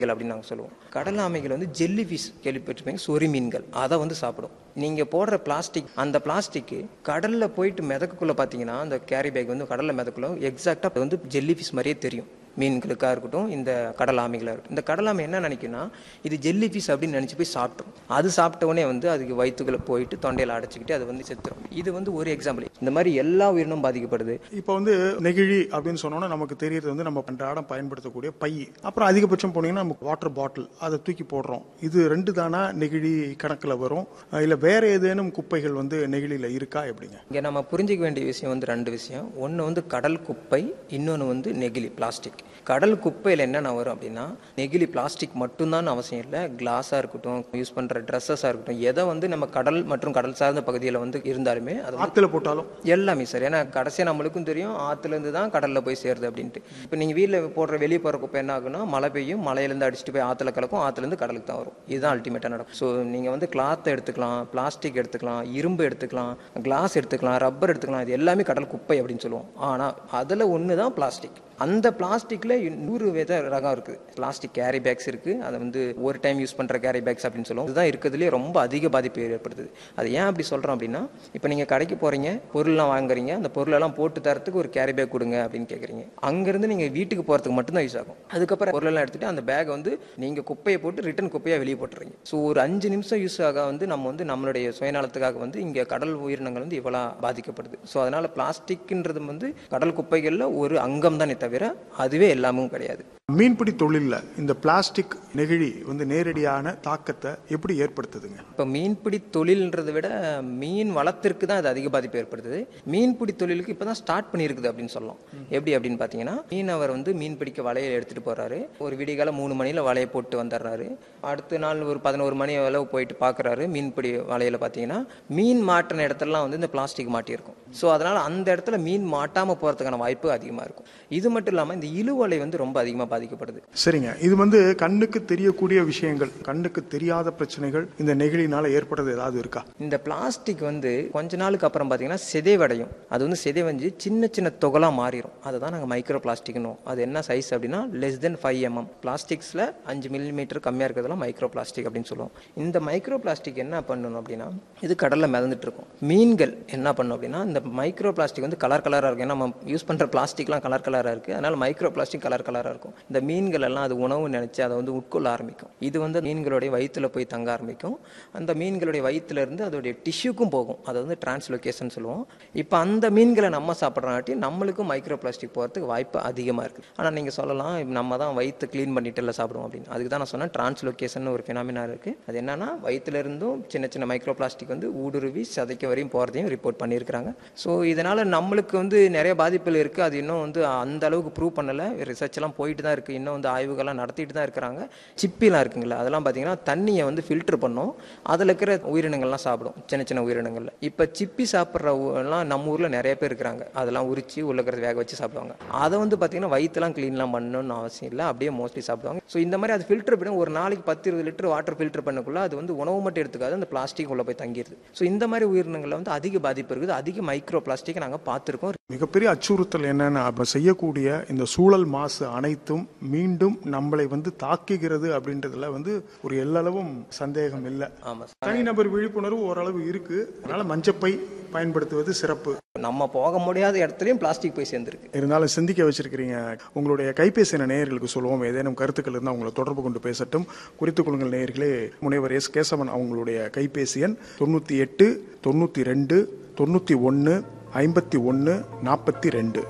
அப்படின்னு நாங்கள் சொல்லுவோம் கடல் ஆமைகள் வந்து ஜெல்லி ஃபிஷ் கேள்விப்பட்டிருப்பீங்க சொறி மீன்கள் அதை வந்து சாப்பிடும் நீங்கள் போடுற பிளாஸ்டிக் அந்த பிளாஸ்டிக்கு கடலில் போயிட்டு மிதக்குள்ளே பார்த்தீங்கன்னா அந்த கேரி பேக் வந்து கடலில் மிதக்குள்ள எக்ஸாக்டாக வந்து ஜெல்லி ஃபிஷ் மாதிரியே தெரியும் மீன்களுக்காக இருக்கட்டும் இந்த கடல் ஆமைகளாக இருக்கட்டும் இந்த கடல் ஆமை என்ன நினைக்குன்னா இது ஜெல்லி ஃபிஷ் அப்படின்னு நினச்சி போய் சாப்பிட்ரும் அது சாப்பிட்ட உடனே வந்து அதுக்கு வயிற்றுக்குள்ளே போயிட்டு தொண்டையில் அடைச்சிக்கிட்டு அது வந்து செத்துரும் இது வந்து ஒரு எக்ஸாம்பிள் இந்த மாதிரி எல்லா உயிரினும் பாதிக்கப்படுது இப்போ வந்து நெகிழி அப்படின்னு சொன்னோன்னா நமக்கு தெரியறது வந்து நம்ம அன்றாடம் பயன்படுத்தக்கூடிய பை அப்புறம் அதிகபட்சம் போனீங்கன்னா நமக்கு வாட்டர் பாட்டில் அதை தூக்கி போடுறோம் இது ரெண்டு தானா நெகிழி கணக்கில் வரும் இல்லை வேற ஏதேனும் குப்பைகள் வந்து நெகிழியில் இருக்கா எப்படிங்க இங்கே நம்ம புரிஞ்சிக்க வேண்டிய விஷயம் வந்து ரெண்டு விஷயம் ஒன்று வந்து கடல் குப்பை இன்னொன்று வந்து நெகிழி பிளாஸ்டிக் கடல் குப்பையில் என்னென்ன வரும் அப்படின்னா நெகிழி பிளாஸ்டிக் மட்டும்தான் அவசியம் இல்லை கிளாஸாக இருக்கட்டும் யூஸ் பண்ணுற ட்ரெஸ்ஸஸாக இருக்கட்டும் எதை வந்து நம்ம கடல் மற்றும் கடல் சார்ந்த பகுதியில் வந்து இருந்தாலுமே அது வந்து ஆற்றுல போட்டாலும் எல்லாமே சார் ஏன்னா கடைசியாக நம்மளுக்கும் தெரியும் ஆற்றுலேருந்து தான் கடலில் போய் சேருது அப்படின்ட்டு இப்போ நீங்கள் வீட்டில் போடுற வெளியே போகிற குப்பை என்ன ஆகுனா மழை பெய்யும் மலையிலேருந்து அடிச்சுட்டு போய் ஆற்றுல கலக்கும் ஆற்றுலேருந்து கடலுக்கு தான் வரும் இதுதான் அல்டிமேட்டாக நடக்கும் ஸோ நீங்கள் வந்து கிளாத் எடுத்துக்கலாம் பிளாஸ்டிக் எடுத்துக்கலாம் இரும்பு எடுத்துக்கலாம் கிளாஸ் எடுத்துக்கலாம் ரப்பர் எடுத்துக்கலாம் இது எல்லாமே கடல் குப்பை அப்படின்னு சொல்லுவோம் ஆனால் அதில் ஒன்று தான் பிளாஸ்டிக் அந்த பிளாஸ்டிக்கில் நூறு வித ரகம் இருக்குது பிளாஸ்டிக் கேரி பேக்ஸ் இருக்குது அதை வந்து ஒரு டைம் யூஸ் பண்ணுற கேரி பேக்ஸ் அப்படின்னு சொல்லுவோம் இதுதான் இருக்கிறதுலே ரொம்ப அதிக பாதிப்பு ஏற்படுத்துது அது ஏன் அப்படி சொல்கிறோம் அப்படின்னா இப்போ நீங்கள் கடைக்கு போகிறீங்க பொருள்லாம் வாங்குறீங்க அந்த பொருளெல்லாம் போட்டு தரத்துக்கு ஒரு கேரி பேக் கொடுங்க அப்படின்னு கேட்குறீங்க அங்கேருந்து நீங்கள் வீட்டுக்கு போகிறதுக்கு மட்டும்தான் யூஸ் ஆகும் அதுக்கப்புறம் பொருளெல்லாம் எடுத்துகிட்டு அந்த பேக் வந்து நீங்கள் குப்பையை போட்டு ரிட்டன் குப்பையாக வெளியே போட்டுறீங்க ஸோ ஒரு அஞ்சு நிமிஷம் யூஸ் ஆக வந்து நம்ம வந்து நம்மளுடைய சுயநலத்துக்காக வந்து இங்கே கடல் உயிரினங்கள் வந்து இவ்வளோ பாதிக்கப்படுது ஸோ அதனால் பிளாஸ்டிக்ன்றது வந்து கடல் குப்பைகளில் ஒரு அங்கம் தானே தவிர அதுவே எல்லாமும் கிடையாது மீன்பிடி தொழிலில் இந்த பிளாஸ்டிக் நெகிழி வந்து நேரடியான தாக்கத்தை எப்படி ஏற்படுத்துதுங்க இப்போ மீன்பிடி தொழில்ன்றதை விட மீன் வளத்திற்கு தான் அது அதிக பாதிப்பு ஏற்படுத்துது மீன்பிடி தொழிலுக்கு இப்போ தான் ஸ்டார்ட் பண்ணியிருக்குது அப்படின்னு சொல்லலாம் எப்படி அப்படின்னு பார்த்தீங்கன்னா மீனவர் வந்து மீன் பிடிக்க வலையை எடுத்துகிட்டு போகிறாரு ஒரு விடிகால மூணு மணியில் வலையை போட்டு வந்துடுறாரு அடுத்த நாள் ஒரு பதினோரு மணி அளவு போயிட்டு பார்க்குறாரு மீன்பிடி வலையில் பார்த்தீங்கன்னா மீன் மாட்டின இடத்துலலாம் வந்து இந்த பிளாஸ்டிக் மாட்டியிருக்கும் ஸோ அதனால் அந்த இடத்துல மீன் மாட்டாமல் போகிறதுக்கான வாய்ப்பு அதிகமாக இருக்கும் இது மட்டும் இல்லாமல் இந்த இழுவலை வந்து ரொம்ப அதிகமாக பாதிக்கப்படுது சரிங்க இது வந்து கண்ணுக்கு தெரியக்கூடிய விஷயங்கள் கண்ணுக்கு தெரியாத பிரச்சனைகள் இந்த நெகிழினால ஏற்படுறது ஏதாவது இருக்கா இந்த பிளாஸ்டிக் வந்து கொஞ்ச நாளுக்கு அப்புறம் பார்த்தீங்கன்னா சிதைவடையும் அது வந்து சிதைவஞ்சு சின்ன சின்ன தொகலாக மாறிடும் அதை தான் நாங்கள் மைக்ரோ பிளாஸ்டிக்னோம் அது என்ன சைஸ் அப்படின்னா லெஸ் தென் ஃபைவ் எம்எம் பிளாஸ்டிக்ஸில் அஞ்சு மில்லிமீட்டர் கம்மியாக இருக்கிறதெல்லாம் மைக்ரோ பிளாஸ்டிக் அப்படின்னு சொல்லுவோம் இந்த மைக்ரோ பிளாஸ்டிக் என்ன பண்ணணும் அப்படின்னா இது கடலில் மிதந்துட்டு இருக்கும் மீன்கள் என்ன பண்ணும் அப்படின்னா இந்த மைக்ரோ பிளாஸ்டிக் வந்து கலர் கலராக இருக்கும் ஏன்னா நம்ம யூஸ் பண்ணுற பிளாஸ்டிக்லாம் கலர் கலராக இருக்குது அதனால் மைக்ரோ பிளாஸ்டிக் கலர் கலராக இருக்கும் இந்த மீன்கள் எல்லாம் அது உணவு நினைச்சு அதை வந்து உட்கொள்ள ஆரம்பிக்கும் இது வந்து மீன்களுடைய வயிற்றுல போய் தங்க ஆரம்பிக்கும் அந்த மீன்களுடைய வயிற்றுல இருந்து அதோடைய டிஷ்யூக்கும் போகும் அது வந்து டிரான்ஸ்லொகேஷன் சொல்லுவோம் இப்போ அந்த மீன்களை நம்ம சாப்பிட்றனாட்டி நம்மளுக்கும் மைக்ரோ பிளாஸ்டிக் போகிறதுக்கு வாய்ப்பு அதிகமாக இருக்குது ஆனால் நீங்கள் சொல்லலாம் நம்ம தான் வயிற்று க்ளீன் பண்ணிட்டு எல்லாம் சாப்பிடுவோம் அப்படின்னு அதுக்கு தான் நான் சொன்னேன் டிரான்ஸ்லொகேஷன் ஒரு ஃபினாமினா இருக்குது அது என்னன்னா வயிற்றுல இருந்தும் சின்ன சின்ன மைக்ரோ பிளாஸ்டிக் வந்து ஊடுருவி சதைக்க வரையும் போகிறதையும் ரிப்போர்ட் பண்ணியிருக்கிறாங்க ஸோ இதனால் நம்மளுக்கு வந்து நிறைய பாதிப்புகள் இருக்குது அது இன்னும் வந்து அந்த அளவுக்கு ப்ரூவ் பண்ணலை ரிசர்ச் எல்லாம் போயிட்டு தான் இருக்குது இன்னும் வந்து ஆய்வுகள்லாம் நடத்திட்டு தான் இருக்கிறாங்க சிப்பிலாம் இருக்குங்களா அதெல்லாம் பார்த்தீங்கன்னா தண்ணியை வந்து ஃபில்டர் பண்ணும் அதில் இருக்கிற உயிரினங்கள்லாம் சாப்பிடும் சின்ன சின்ன உயிரினங்கள்ல இப்போ சிப்பி சாப்பிட்றவங்கலாம் நம்ம ஊரில் நிறைய பேர் இருக்கிறாங்க அதெல்லாம் உரிச்சு உள்ள இருக்கிறத வேக வச்சு சாப்பிடுவாங்க அதை வந்து பார்த்தீங்கன்னா வயிற்றுலாம் க்ளீன்லாம் பண்ணணும்னு அவசியம் இல்லை அப்படியே மோஸ்ட்லி சாப்பிடுவாங்க ஸோ இந்த மாதிரி அது ஃபில்டர் பண்ணி ஒரு நாளைக்கு பத்து இருபது லிட்டர் வாட்டர் ஃபில்டர் பண்ணக்குள்ள அது வந்து உணவு மட்டும் எடுத்துக்காது அந்த பிளாஸ்டிக் உள்ள போய் தங்கிடுது ஸோ இந்த மாதிரி உயிரினங்களில் வந்து அதிக பாதிப்பு இருக்குது அதிக மைக்ரோ பிளாஸ்டிக் நாங்கள் பார்த்துருக்கோம் மிகப்பெரிய அச்சுறுத்தல் என்னன்னா அப்ப செய்யக்கூடிய இந்த சூழல் மாசு அனைத்தும் மீண்டும் நம்மளை வந்து தாக்குகிறது அப்படின்றதுல வந்து ஒரு எல்லளவும் சந்தேகம் இல்லை ஆமாம் தனிநபர் விழிப்புணர்வு ஓரளவு இருக்கு அதனால மஞ்சப்பை பயன்படுத்துவது சிறப்பு நம்ம போக முடியாத இடத்துலையும் பிளாஸ்டிக் போய் சேர்ந்துருக்கு இருந்தாலும் சிந்திக்க வச்சிருக்கிறீங்க உங்களுடைய கைபேசி என நேயர்களுக்கு சொல்லுவோம் ஏதேனும் கருத்துக்கள் இருந்தால் உங்களை தொடர்பு கொண்டு பேசட்டும் குறித்துக் கொள்ளுங்கள் நேயர்களே முனைவர் எஸ் கேசவன் அவங்களுடைய கைபேசி எண் தொண்ணூற்றி எட்டு தொண்ணூற்றி ரெண்டு தொண்ணூற்றி ஒன்று ஐம்பத்தி ஒன்று நாற்பத்தி ரெண்டு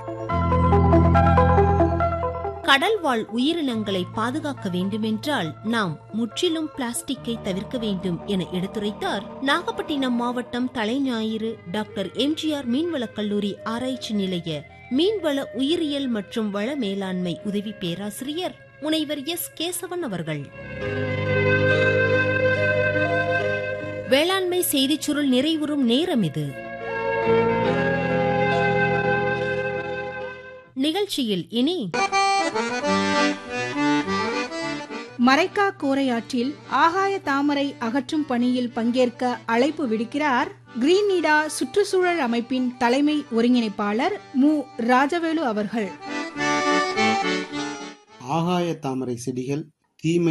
கடல் வாழ் உயிரினங்களை பாதுகாக்க வேண்டுமென்றால் நாம் முற்றிலும் பிளாஸ்டிக்கை தவிர்க்க வேண்டும் என எடுத்துரைத்தார் நாகப்பட்டினம் மாவட்டம் தலைஞாயிறு டாக்டர் எம்ஜிஆர் மீன்வளக் கல்லூரி ஆராய்ச்சி நிலைய மீன்வள உயிரியல் மற்றும் வள மேலாண்மை உதவி பேராசிரியர் முனைவர் எஸ் கேசவன் அவர்கள் வேளாண்மை செய்திச் சுருள் நிறைவுறும் நேரம் இது நிகழ்ச்சியில் இனி மரைக்கா கோரையாற்றில் ஆகாய தாமரை அகற்றும் பணியில் பங்கேற்க அழைப்பு விடுக்கிறார் கிரீன்இடா சுற்றுச்சூழல் அமைப்பின் தலைமை ஒருங்கிணைப்பாளர் மு ராஜவேலு அவர்கள் ஆகாய தாமரை செடிகள் தீமை